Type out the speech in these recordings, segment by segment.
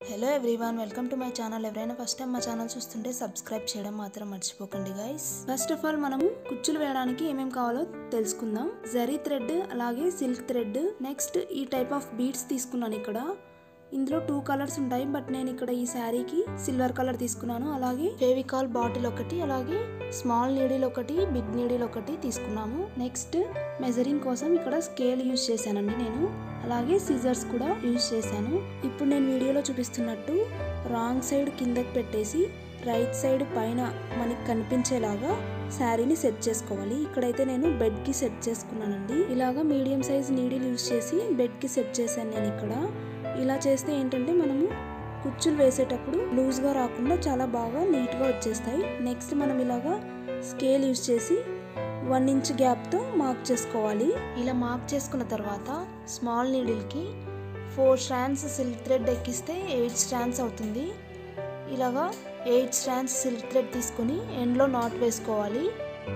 hello everyone welcome to my channel ఎవరైనా first time మా channel చూస్తుంటే సబ్స్క్రైబ్ చేయడం మాత్రం మర్చిపోకండి గైస్ ఫస్ట్ ఆఫ్ ఆల్ మనము కుచ్చులు వేయడానికి ఏమేం కావాలో తెలుసుకుందాం జరీ థ్రెడ్ అలాగే సిల్క్ థ్రెడ్ నెక్స్ట్ ఈ టైప్ ఆఫ్ బీడ్స్ తీసుకున్నాను ఇక్కడ ఇందులో టూ కలర్స్ ఉంటాయి బట్ నేను ఇక్కడ ఈ శారీకి సిల్వర్ కలర్ తీసుకున్నాను అలాగే ఫేవికాల్ బాటిల్ ఒకటి అలాగే స్మాల్ నీడిల్ ఒకటి బిగ్ నీడిల్ ఒకటి తీసుకున్నాము నెక్స్ట్ మెజరింగ్ కోసం ఇక్కడ స్కేల్ యూజ్ చేశానండి నేను అలాగే సిజర్స్ కూడా యూజ్ చేశాను ఇప్పుడు నేను వీడియోలో చూపిస్తున్నట్టు రాంగ్ సైడ్ కిందకి పెట్టేసి రైట్ సైడ్ పైన మనకి కనిపించేలాగా శారీని సెట్ చేసుకోవాలి ఇక్కడైతే నేను బెడ్ కి సెట్ చేసుకున్నానండి ఇలాగా మీడియం సైజ్ నీడిల్ యూజ్ చేసి బెడ్ కి సెట్ చేశాను నేను ఇక్కడ ఇలా చేస్తే ఏంటంటే మనము కుచ్చులు వేసేటప్పుడు లూజ్గా రాకుండా చాలా బాగా నీట్గా వచ్చేస్తాయి నెక్స్ట్ మనం ఇలాగా స్కేల్ యూజ్ చేసి వన్ ఇంచ్ గ్యాప్తో మార్క్ చేసుకోవాలి ఇలా మార్క్ చేసుకున్న తర్వాత స్మాల్ నీడిల్కి ఫోర్ స్ట్రాండ్స్ సిల్క్ థ్రెడ్ ఎక్కిస్తే ఎయిట్ స్ట్రాండ్స్ అవుతుంది ఇలాగా ఎయిట్ స్ట్రాండ్స్ సిల్క్ థ్రెడ్ తీసుకొని ఎండ్లో నాట్ వేసుకోవాలి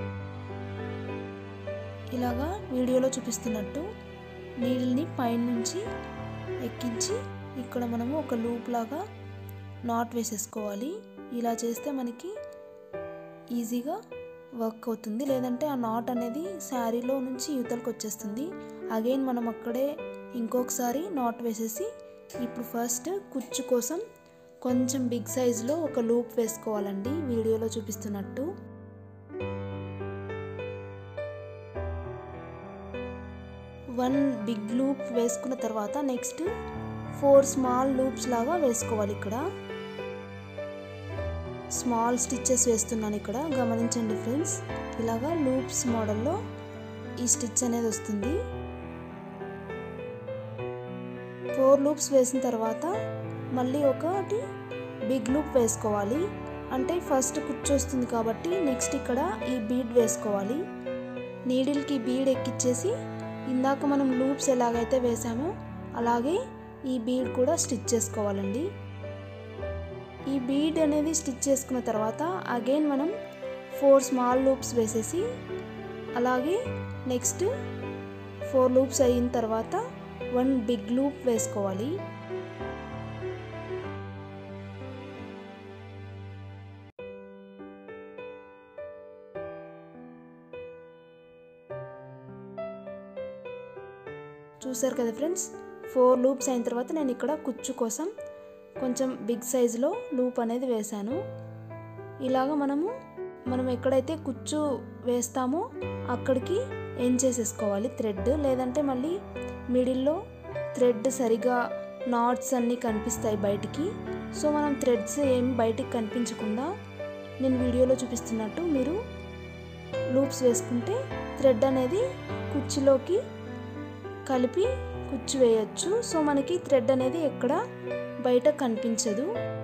ఇలాగా వీడియోలో చూపిస్తున్నట్టు నీడిల్ని పైనుంచి ఎక్కించి ఇక్కడ మనము ఒక లూప్ లాగా నాట్ వేసేసుకోవాలి ఇలా చేస్తే మనకి ఈజీగా వర్క్ అవుతుంది లేదంటే ఆ నాట్ అనేది శారీలో నుంచి యువతలకు వచ్చేస్తుంది అగైన్ మనం అక్కడే ఇంకొకసారి నాట్ వేసేసి ఇప్పుడు ఫస్ట్ కుచ్చు కోసం కొంచెం బిగ్ సైజులో ఒక లూప్ వేసుకోవాలండి వీడియోలో చూపిస్తున్నట్టు వన్ బిగ్ లూప్ వేసుకున్న తర్వాత నెక్స్ట్ ఫోర్ స్మాల్ లూప్స్ లాగా వేసుకోవాలి ఇక్కడ స్మాల్ స్టిచ్చెస్ వేస్తున్నాను ఇక్కడ గమనించండి ఫ్రెండ్స్ ఇలాగా లూప్స్ మోడల్లో ఈ స్టిచ్ అనేది వస్తుంది ఫోర్ లూప్స్ వేసిన తర్వాత మళ్ళీ ఒకటి బిగ్ లూప్ వేసుకోవాలి అంటే ఫస్ట్ కుచ్చు వస్తుంది కాబట్టి నెక్స్ట్ ఇక్కడ ఈ బీడ్ వేసుకోవాలి నీడిల్కి బీడ్ ఎక్కిచ్చేసి ఇందాక మనం లూప్స్ ఎలాగైతే వేసామో అలాగే ఈ బీడ్ కూడా స్టిచ్ చేసుకోవాలండి ఈ బీడ్ అనేది స్టిచ్ చేసుకున్న తర్వాత అగైన్ మనం ఫోర్ స్మాల్ లూప్స్ వేసేసి అలాగే నెక్స్ట్ ఫోర్ లూప్స్ అయిన తర్వాత వన్ బిగ్ లూప్ వేసుకోవాలి చూసారు కదా ఫ్రెండ్స్ ఫోర్ లూప్స్ అయిన తర్వాత నేను ఇక్కడ కుచ్చు కోసం కొంచెం బిగ్ సైజులో లూప్ అనేది వేశాను ఇలాగ మనము మనం ఎక్కడైతే కుచ్చు వేస్తామో అక్కడికి ఎండ్ చేసేసుకోవాలి థ్రెడ్ లేదంటే మళ్ళీ మిడిల్లో థ్రెడ్ సరిగా నాట్స్ అన్నీ కనిపిస్తాయి బయటికి సో మనం థ్రెడ్స్ ఏం బయటికి కనిపించకుండా నేను వీడియోలో చూపిస్తున్నట్టు మీరు లూప్స్ వేసుకుంటే థ్రెడ్ అనేది కుర్చీలోకి కలిపి కుచ్చు వేయచ్చు సో మనకి థ్రెడ్ అనేది ఎక్కడ బయట కనిపించదు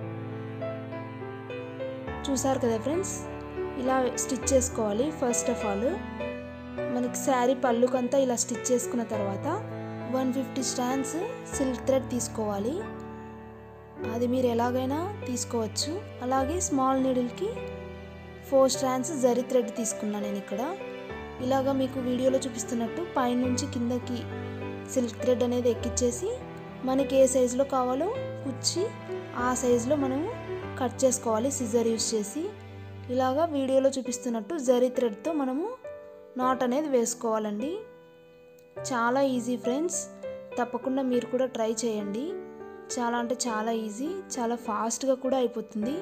చూసారు కదా ఫ్రెండ్స్ ఇలా స్టిచ్ చేసుకోవాలి ఫస్ట్ ఆఫ్ ఆల్ మనకి శారీ పళ్ళుకంతా ఇలా స్టిచ్ చేసుకున్న తర్వాత one fifty strands silk thread తీసుకోవాలి అది మీరు ఎలాగైనా తీసుకోవచ్చు అలాగే స్మాల్ నీడిల్కి ఫోర్ స్టాండ్స్ జరీ థ్రెడ్ తీసుకున్నాను నేను ఇక్కడ ఇలాగా మీకు వీడియోలో చూపిస్తున్నట్టు పైనుంచి కిందకి సిల్క్ థ్రెడ్ అనేది ఎక్కిచ్చేసి మనకి ఏ సైజులో కావాలో కుచ్చి ఆ సైజులో మనము కట్ చేసుకోవాలి సిజర్ యూజ్ చేసి ఇలాగా వీడియోలో చూపిస్తున్నట్టు జరీ థ్రెడ్తో మనము నాట్ అనేది వేసుకోవాలండి చాలా ఈజీ ఫ్రెండ్స్ తప్పకుండా మీరు కూడా ట్రై చేయండి చాలా అంటే చాలా ఈజీ చాలా ఫాస్ట్గా కూడా అయిపోతుంది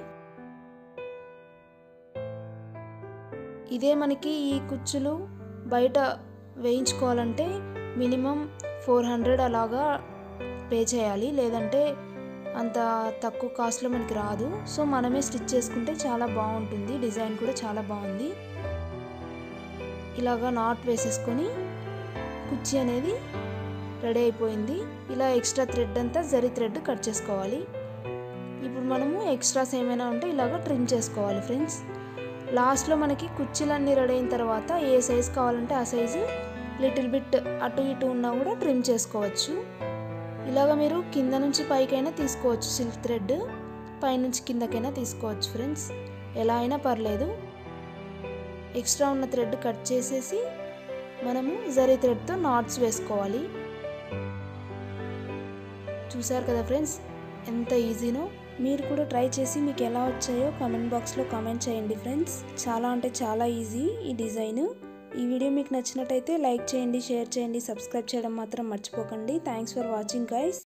ఇదే మనకి ఈ కుచ్చులు బయట వేయించుకోవాలంటే మినిమం ఫోర్ హండ్రెడ్ అలాగా పే చేయాలి లేదంటే అంత తక్కువ కాస్ట్లో మనకి రాదు సో మనమే స్టిచ్ చేసుకుంటే చాలా బాగుంటుంది డిజైన్ కూడా చాలా బాగుంది ఇలాగా నాట్ వేసేసుకొని కుర్చీ అనేది రెడీ అయిపోయింది ఇలా ఎక్స్ట్రా థ్రెడ్ అంతా జరి థ్రెడ్ కట్ చేసుకోవాలి ఇప్పుడు మనము ఎక్స్ట్రాస్ ఏమైనా ఉంటే ఇలాగ ట్రిమ్ చేసుకోవాలి ఫ్రెండ్స్ లాస్ట్లో మనకి కుర్చీలన్నీ రెడీ అయిన తర్వాత ఏ సైజ్ కావాలంటే ఆ సైజు లిటిల్ బిట్ అటు ఇటు ఉన్నా కూడా ట్రిమ్ చేసుకోవచ్చు ఇలాగ మీరు కింద నుంచి పైకైనా తీసుకోవచ్చు సిల్క్ థ్రెడ్ పైనుంచి కిందకైనా తీసుకోవచ్చు ఫ్రెండ్స్ ఎలా అయినా పర్లేదు ఎక్స్ట్రా ఉన్న థ్రెడ్ కట్ చేసేసి మనము జరీ థ్రెడ్తో నాట్స్ వేసుకోవాలి చూసారు కదా ఫ్రెండ్స్ ఎంత ఈజీనో మీరు కూడా ట్రై చేసి మీకు ఎలా వచ్చాయో కామెంట్ బాక్స్లో కామెంట్ చేయండి ఫ్రెండ్స్ చాలా అంటే చాలా ఈజీ ఈ డిజైన్ ఈ వీడియో మీకు నచ్చినట్టయితే లైక్ చేయండి షేర్ చేయండి సబ్స్క్రైబ్ చేయడం మాత్రం మర్చిపోకండి థ్యాంక్స్ ఫర్ వాచింగ్ గైస్